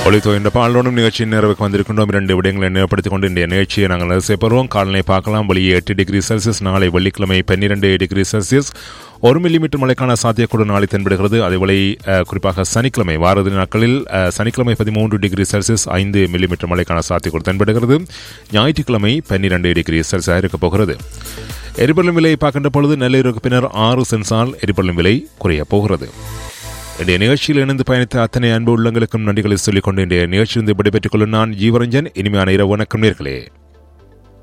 ஒளித்தோ என்ற பாலோடும் நிகழ்ச்சியின் நிறைவுக்கு வந்திருக்கின்றோம் இரண்டு விடயங்களை நினைவுபடுத்திக் கொண்டு இன்றைய நிகழ்ச்சியை நாங்கள் ரசிப்பருவோம் காலனை பார்க்கலாம் வெளியே எட்டு டிகிரி செல்சியஸ் நாளை வெள்ளிக்கிழமை பன்னிரண்டு டிகிரி செல்சியஸ் ஒரு மில்லிமீட்டர் மழைக்கான சாத்தியக்கூட நாளை தென்படுகிறது அதேவேளை அஹ், குறிப்பாக சனிக்கிழமை வாரதி நாட்களில் அஹ், சனிக்கிழமை பதிமூன்று டிகிரி செல்சியஸ் ஐந்து மில்லிமீட்டர் மழைக்கான சாத்தியக்கூட தென்படுகிறது ஞாயிற்றுக்கிழமை பன்னிரண்டு டிகிரி செல்சியஸ் இருக்கப் போகிறது எரிபொருளின் விலையை பார்க்கின்ற பொழுது நெல்லையூருக்கு பின்னர் ஆறு சென்சால் எரிபொருளின் விலை குறையப் போகிறது இன்றைய நிகழ்ச்சியில் இணைந்து பயணித்த அத்தனை அன்பு உள்ளங்களுக்கும் நன்றிகளை சொல்லிக் கொண்டு இன்றைய நிகழ்ச்சியிலிருந்து விடைபெற்றுக் கொள்ளும் நான் ஜீவரஞ்சன் இனிமையான இரவு வணக்கம் நேர்களே